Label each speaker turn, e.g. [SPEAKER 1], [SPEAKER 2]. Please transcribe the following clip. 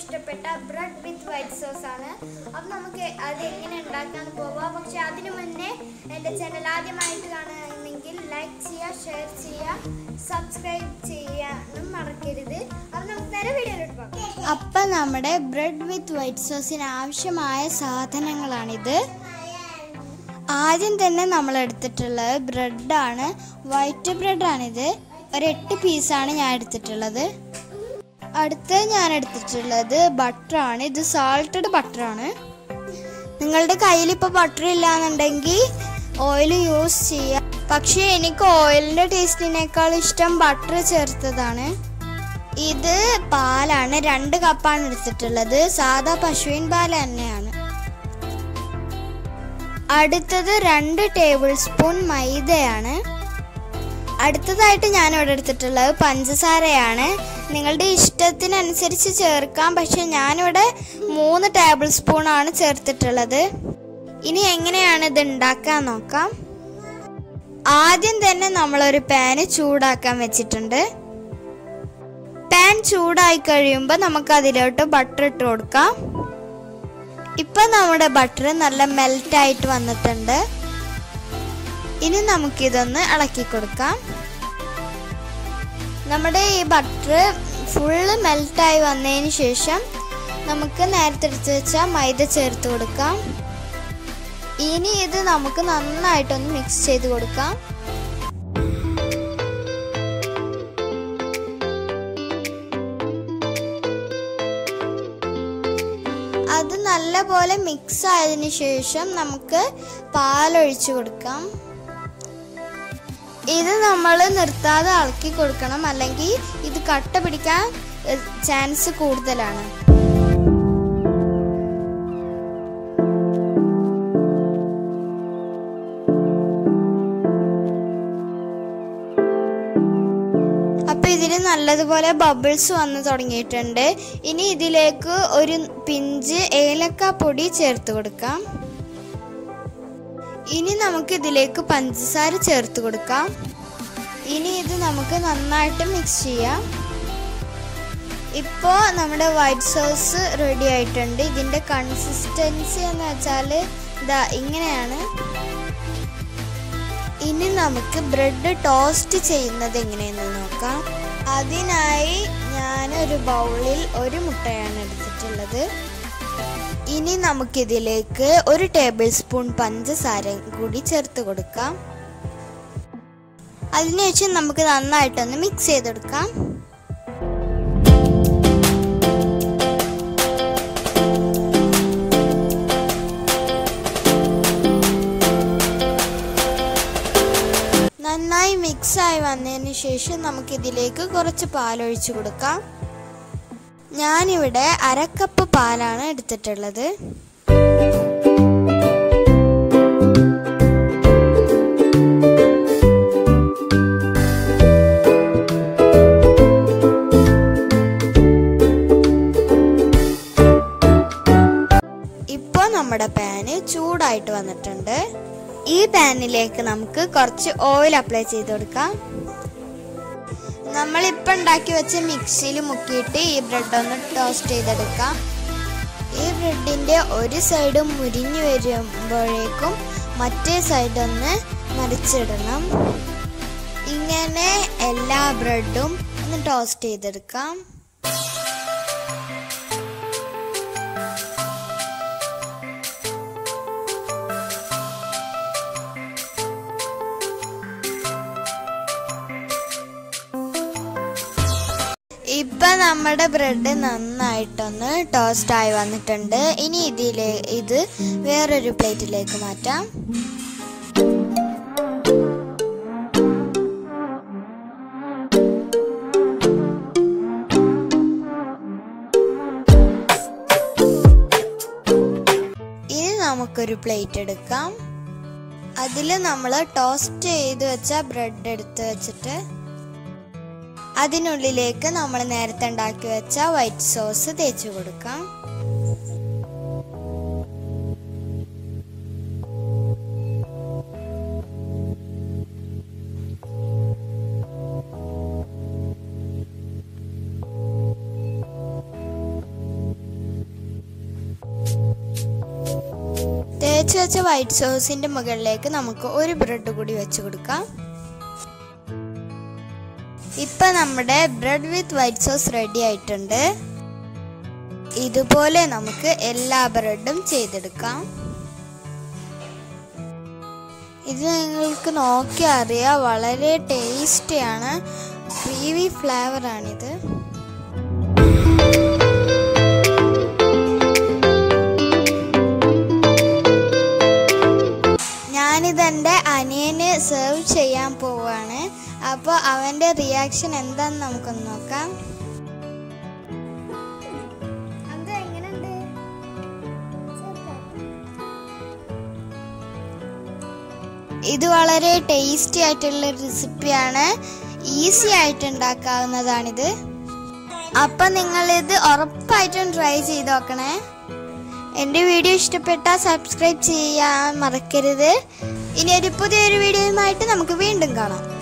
[SPEAKER 1] ഇഷ്ടപ്പെട്ട bread with white sauce ആണ് അപ്പം നമുക്ക് അത് എങ്ങനെ ഉണ്ടാക്കാൻ പോവാം പക്ഷെ അതിനു മുന്നേ എൻ്റെ ചാനൽ ആദ്യമായിട്ട് കാണുകയാണെങ്കിൽ ലൈക്ക് ചെയ്യുക ഷെയർ ചെയ്യുക സബ്സ്ക്രൈബ് ചെയ്യാനും മറക്കരുത് അപ്പം നമുക്ക് നേരെ വീഡിയോയിലോട്ട് പോകാം അപ്പം നമ്മുടെ ബ്രെഡ് വിത്ത് വൈറ്റ് സോസിന് ആവശ്യമായ സാധനങ്ങളാണിത് ആദ്യം തന്നെ നമ്മൾ എടുത്തിട്ടുള്ളത് ബ്രെഡാണ് വൈറ്റ് ബ്രെഡാണിത് ഒരു എട്ട് പീസാണ് ഞാൻ എടുത്തിട്ടുള്ളത് അടുത്ത് ഞാൻ എടുത്തിട്ടുള്ളത് ബട്ടറാണ് ഇത് സാൾട്ടഡ് ബട്ടറാണ് നിങ്ങളുടെ കയ്യിൽ ഇപ്പോൾ ബട്ടർ ഇല്ലാന്നുണ്ടെങ്കിൽ ഓയിൽ യൂസ് ചെയ്യാം പക്ഷേ എനിക്ക് ഓയിലിൻ്റെ ടേസ്റ്റിനേക്കാൾ ഇഷ്ടം ബട്ടർ ചേർത്തതാണ് ഇത് പാലാണ് രണ്ട് കപ്പാണ് എടുത്തിട്ടുള്ളത് സാധാ പശുവിൻ പാൽ തന്നെയാണ് അടുത്തത് രണ്ട് ടേബിൾ സ്പൂൺ മൈദയാണ് അടുത്തതായിട്ട് ഞാൻ ഇവിടെ എടുത്തിട്ടുള്ളത് പഞ്ചസാരയാണ് നിങ്ങളുടെ ഇഷ്ടത്തിനനുസരിച്ച് ചേർക്കാം പക്ഷെ ഞാനിവിടെ മൂന്ന് ടേബിൾ സ്പൂൺ ആണ് ചേർത്തിട്ടുള്ളത് ഇനി എങ്ങനെയാണ് ഇത് ഉണ്ടാക്കാൻ നോക്കാം ആദ്യം തന്നെ നമ്മളൊരു പാന് ചൂടാക്കാൻ വെച്ചിട്ടുണ്ട് പാൻ ചൂടായി കഴിയുമ്പോൾ നമുക്ക് അതിലോട്ട് ബട്ടർ ഇട്ട് കൊടുക്കാം ഇപ്പൊ നമ്മുടെ ബട്ടർ നല്ല മെൽറ്റ് ആയിട്ട് വന്നിട്ടുണ്ട് ഇനി നമുക്കിതൊന്ന് ഇളക്കി കൊടുക്കാം നമ്മുടെ ഈ ബട്ടർ ഫുള്ള് മെൽറ്റായി വന്നതിന് ശേഷം നമുക്ക് നേരത്തെ എടുത്ത് വെച്ച മൈദ ചേർത്ത് കൊടുക്കാം ഇനി ഇത് നമുക്ക് നന്നായിട്ടൊന്ന് മിക്സ് ചെയ്ത് കൊടുക്കാം അത് നല്ലപോലെ മിക്സ് ആയതിനു ശേഷം നമുക്ക് പാലൊഴിച്ചു കൊടുക്കാം ഇത് നമ്മൾ നിർത്താതെ ഇളക്കി കൊടുക്കണം അല്ലെങ്കിൽ ഇത് കട്ട പിടിക്കാൻ ചാൻസ് കൂടുതലാണ് അപ്പൊ ഇതിന് നല്ലതുപോലെ ബബിൾസ് വന്നു തുടങ്ങിയിട്ടുണ്ട് ഇനി ഇതിലേക്ക് ഒരു പിഞ്ച് ഏലക്ക പൊടി ചേർത്ത് കൊടുക്കാം ഇനി നമുക്ക് ഇതിലേക്ക് പഞ്ചസാര ചേർത്ത് കൊടുക്കാം ഇനി ഇത് നമുക്ക് നന്നായിട്ട് മിക്സ് ചെയ്യാം ഇപ്പോൾ നമ്മുടെ വൈറ്റ് സോസ് റെഡി ആയിട്ടുണ്ട് ഇതിൻ്റെ കൺസിസ്റ്റൻസി എന്ന് വെച്ചാൽ ഇതാ ഇങ്ങനെയാണ് ഇനി നമുക്ക് ബ്രെഡ് ടോസ്റ്റ് ചെയ്യുന്നത് എങ്ങനെയെന്ന് നോക്കാം അതിനായി ഞാനൊരു ബൗളിൽ ഒരു മുട്ടയാണ് എടുത്തിട്ടുള്ളത് ഇനി നമുക്കിതിലേക്ക് ഒരു ടേബിൾ സ്പൂൺ പഞ്ചസാര കൂടി ചേർത്ത് കൊടുക്കാം അതിനുശേഷം നമുക്ക് നന്നായിട്ടൊന്ന് മിക്സ് ചെയ്തെടുക്കാം നന്നായി മിക്സായി വന്നതിന് ശേഷം നമുക്കിതിലേക്ക് കുറച്ച് പാലൊഴിച്ചു കൊടുക്കാം ഞാനിവിടെ അരക്കപ്പ് പാലാണ് എടുത്തിട്ടുള്ളത് ഇപ്പോൾ നമ്മുടെ പാന് ചൂടായിട്ട് വന്നിട്ടുണ്ട് ഈ പാനിലേക്ക് നമുക്ക് കുറച്ച് ഓയിൽ അപ്ലൈ ചെയ്ത് കൊടുക്കാം നമ്മളിപ്പോൾ ഉണ്ടാക്കി വെച്ച മിക്സിയിൽ മുക്കിയിട്ട് ഈ ബ്രെഡ് ഒന്ന് ടോസ്റ്റ് ചെയ്തെടുക്കാം ഈ ബ്രെഡിൻ്റെ ഒരു സൈഡ് മുരിഞ്ഞു വരുമ്പോഴേക്കും മറ്റേ സൈഡ് ഒന്ന് മറിച്ചിടണം ഇങ്ങനെ എല്ലാ ബ്രെഡും ഒന്ന് ടോസ്റ്റ് ചെയ്തെടുക്കാം ഇപ്പൊ നമ്മുടെ ബ്രെഡ് നന്നായിട്ടൊന്ന് ടോസ്റ്റ് ആയി വന്നിട്ടുണ്ട് ഇനി ഇതിലെ ഇത് വേറൊരു പ്ലേറ്റിലേക്ക് മാറ്റാം ഇനി നമുക്കൊരു പ്ലേറ്റ് എടുക്കാം അതിൽ നമ്മൾ ടോസ്റ്റ് ചെയ്ത് വെച്ച ബ്രെഡ് എടുത്ത് വെച്ചിട്ട് അതിനുള്ളിലേക്ക് നമ്മൾ നേരത്തെ ഉണ്ടാക്കി വെച്ച വൈറ്റ് സോസ് തേച്ച് കൊടുക്കാം ഒഴിച്ചു വെച്ച വൈറ്റ് സോസിന്റെ മുകളിലേക്ക് നമുക്ക് ഒരു ബ്രെഡ് കൂടി വെച്ച് കൊടുക്കാം ഇപ്പൊ നമ്മുടെ bread with white sauce ready ആയിട്ടുണ്ട് ഇതുപോലെ നമുക്ക് എല്ലാ ബ്രെഡും ചെയ്തെടുക്കാം ഇത് നിങ്ങൾക്ക് നോക്കി അറിയാം വളരെ ടേസ്റ്റിയാണ് ക്രീവി ഫ്ലേവറാണിത് ഞാനിത് എൻ്റെ അനിയന് സെർവ് ചെയ്യാൻ പോവാണ് അപ്പോൾ അവൻ്റെ റിയാക്ഷൻ എന്താന്ന് നമുക്കൊന്ന് നോക്കാം ഇത് വളരെ ടേസ്റ്റി ആയിട്ടുള്ള റെസിപ്പിയാണ് ഈസി ആയിട്ട് ഉണ്ടാക്കാവുന്നതാണിത് അപ്പം നിങ്ങളിത് ഉറപ്പായിട്ടും ട്രൈ ചെയ്ത് നോക്കണേ എൻ്റെ വീഡിയോ ഇഷ്ടപ്പെട്ടാൽ സബ്സ്ക്രൈബ് ചെയ്യാൻ മറക്കരുത് ഇനി ഒരു പുതിയൊരു വീഡിയോയുമായിട്ട് നമുക്ക് വീണ്ടും കാണാം